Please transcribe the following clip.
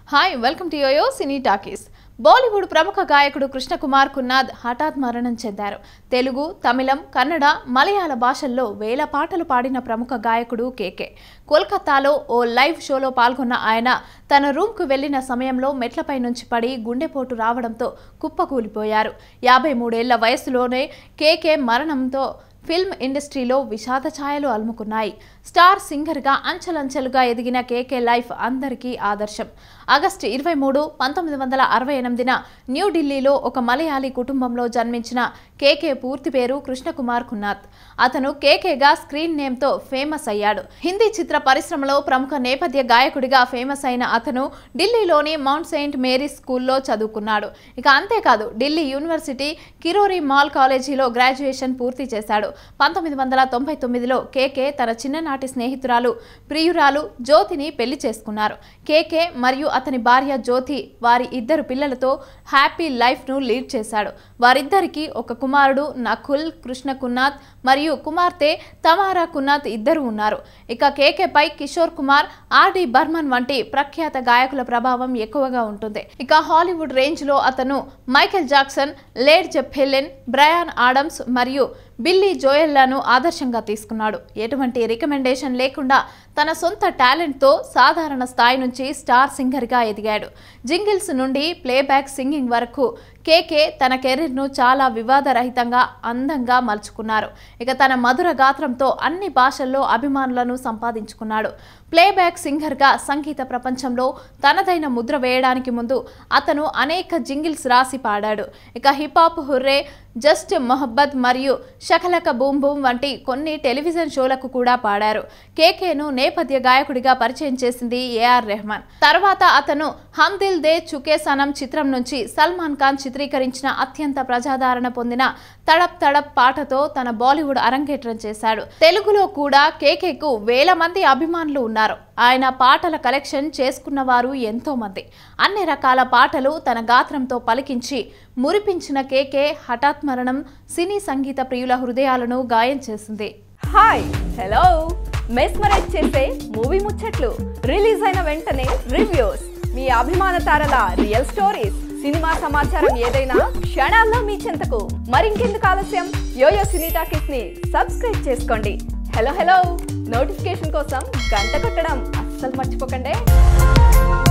hi welcome to Yoyo Cine Talkies Bollywood ప్రముఖ గాయకుడు కృష్ణకుమార్ కున్నాద్ హఠాత్ మరణం చెందారు తెలుగు తమిళం కన్నడ మలయాళ భాషల్లో వేల పాటలు పాడిన ప్రముఖ గాయకుడు కేకే కోల్కతాలో ఓ లైవ్ షోలో పాల్గొన్న ఆయన తన రూమ్కు వెళ్లిన సమయంలో మెట్లపై నుంచి పడి గుండెపోటు రావడంతో కుప్పకూలిపోయారు యాభై మూడేళ్ల వయసులోనే కేకే మరణంతో ఫిల్మ్ ఇండస్ట్రీలో విషాద ఛాయలు అలుముకున్నాయి స్టార్ సింగర్గా అంచెలంచెలుగా ఎదిగిన కేకే లైఫ్ అందరికీ ఆదర్శం ఆగస్టు ఇరవై మూడు పంతొమ్మిది వందల అరవై ఎనిమిదిన న్యూఢిల్లీలో ఒక మలయాళీ కుటుంబంలో జన్మించిన కేకే పూర్తి పేరు కృష్ణకుమార్ కున్నాథ్ అతను కేకేగా స్క్రీన్ నేమ్తో ఫేమస్ అయ్యాడు హిందీ చిత్ర పరిశ్రమలో ప్రముఖ నేపథ్య గాయకుడిగా ఫేమస్ అయిన అతను ఢిల్లీలోని మౌంట్ సెయింట్ మేరీస్ స్కూల్లో చదువుకున్నాడు ఇక అంతేకాదు ఢిల్లీ యూనివర్సిటీ కిరోరి మాల్ కాలేజీలో గ్రాడ్యుయేషన్ పూర్తి చేశాడు పంతొమ్మిది వందల తొంభై తొమ్మిదిలో కేకే తన చిన్ననాటి స్నేహితురాలు ప్రియురాలు జ్యోతిని పెళ్లి చేసుకున్నారు కేకే మరియు అతని భార్య జ్యోతి వారి ఇద్దరు పిల్లలతో హ్యాపీ లైఫ్ను లీడ్ చేశాడు వారిద్దరికీ ఒక కుమారుడు నకుల్ కృష్ణ కున్నాథ్ మరియు కుమార్తె తమారా కున్నాథ్ ఇద్దరు ఉన్నారు ఇక కేకేపై కిషోర్ కుమార్ ఆర్డి బర్మన్ వంటి ప్రఖ్యాత గాయకుల ప్రభావం ఎక్కువగా ఉంటుంది ఇక హాలీవుడ్ రేంజ్లో అతను Michael Jackson Led Zeppelin Bryan Adams మరియు బిల్లీ జోయల్లను ఆదర్శంగా తీసుకున్నాడు ఎటువంటి రికమెండేషన్ లేకుండా తన సొంత టాలెంట్తో సాధారణ స్థాయి నుంచి స్టార్ సింగర్గా ఎదిగాడు జింగిల్స్ నుండి ప్లేబ్యాక్ సింగింగ్ వరకు కేకే తన కెరీర్ను చాలా వివాదరహితంగా అందంగా మలుచుకున్నారు ఇక తన మధుర గాత్రంతో అన్ని భాషల్లో అభిమానులను సంపాదించుకున్నాడు ప్లేబ్యాక్ సింగర్గా సంగీత ప్రపంచంలో తనదైన ముద్ర వేయడానికి ముందు అతను అనేక జింగిల్స్ రాసి పాడాడు ఇక హిపాప్ హుర్రే జస్ట్ మొహబ్బత్ మరియు షకలక బూమ్ బూమ్ వంటి కొన్ని టెలివిజన్ షోలకు కూడా పాడారు కేకేను నేపథ్య గాయకుడిగా పరిచయం చేసింది ఏఆర్ రెహమాన్ తర్వాత అతను హమ్ దిల్ దే చుకే సనం చిత్రం నుంచి సల్మాన్ ఖాన్ చిత్రీకరించిన అత్యంత ప్రజాదరణ పొందిన తడప్ తడప్ పాటతో తన బాలీవుడ్ అరంగేట్రం చేశాడు తెలుగులో కూడా కేకేకు వేల మంది అభిమానులు ఉన్నారు ఆయన పాటల కలెక్షన్ చేసుకున్న వారు ఎంతో మంది అన్ని రకాల పాటలు తన గాత్రంతో పలికించి మురిపించిన కేకే హఠాత్ మరణం సినీ సంగీత ప్రియుల హృదయాలను గాయం చేసింది హాయ్ హలో మెస్మరైజ్ చేసే మూవీ ముచ్చట్లు రిలీజ్ అయిన వెంటనే రివ్యూస్ మీ అభిమాన తారల రియల్ స్టోరీస్ సినిమా సమాచారం ఏదైనా క్షణాల్లో మీ చెంతకు మరింకెందుకు ఆలస్యం యోయో సినీ టాకీస్ ని సబ్స్క్రైబ్ చేసుకోండి హలో హలో నోటిఫికేషన్ కోసం గంట కొట్టడం అస్సలు మర్చిపోకండి